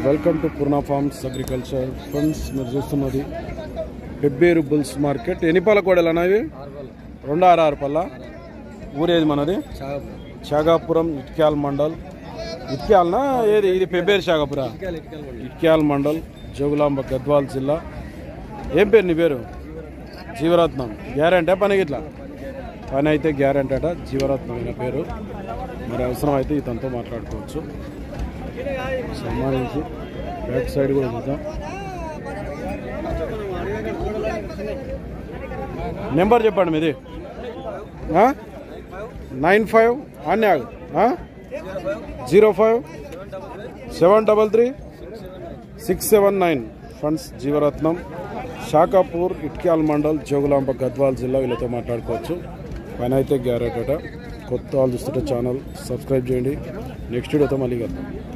welcome to Purna farms agriculture friends మీరు చూస్తున్నది Pebbair bulls market ఎన్ని పాల కోడలు అన్నవి రెండు ఆరు ఆరు పల్ల ఊరేది మనది షాగాపురం ఇట్క్యాల్ మండల్ ఇట్క్యాల్నా ఏది ఇది పెబ్బేరు షాగాపుర ఇట్క్యాల్ మండల్ జోగులాంబ గద్వాల్ జిల్లా ఏం పేరు నీ పేరు జీవరత్నం గ్యారంటీ పని ఇట్లా పని అయితే గ్యారంటీ అట జీవరత్నం అయిన పేరు మరి అవసరం అయితే ఇతనితో మాట్లాడుకోవచ్చు సంబంధించి బ్యాక్ సైడ్ కూడా చూద్దాం నెంబర్ చెప్పండి మీది నైన్ ఫైవ్ అన్యాగ్ zero five seven double three six seven nine ఫండ్స్ జీవరత్నం షాకాపూర్ ఇట్క్యాల్ మండల్ జోగులాంబ గద్వాల్ జిల్లా వీళ్ళతో మాట్లాడుకోవచ్చు పని అయితే గ్యారెట్ అట కొత్త వాళ్ళు చూస్తుంటే ఛానల్ సబ్స్క్రైబ్ చేయండి నెక్స్ట్ వీడియోతో మళ్ళీ కలుద్దాం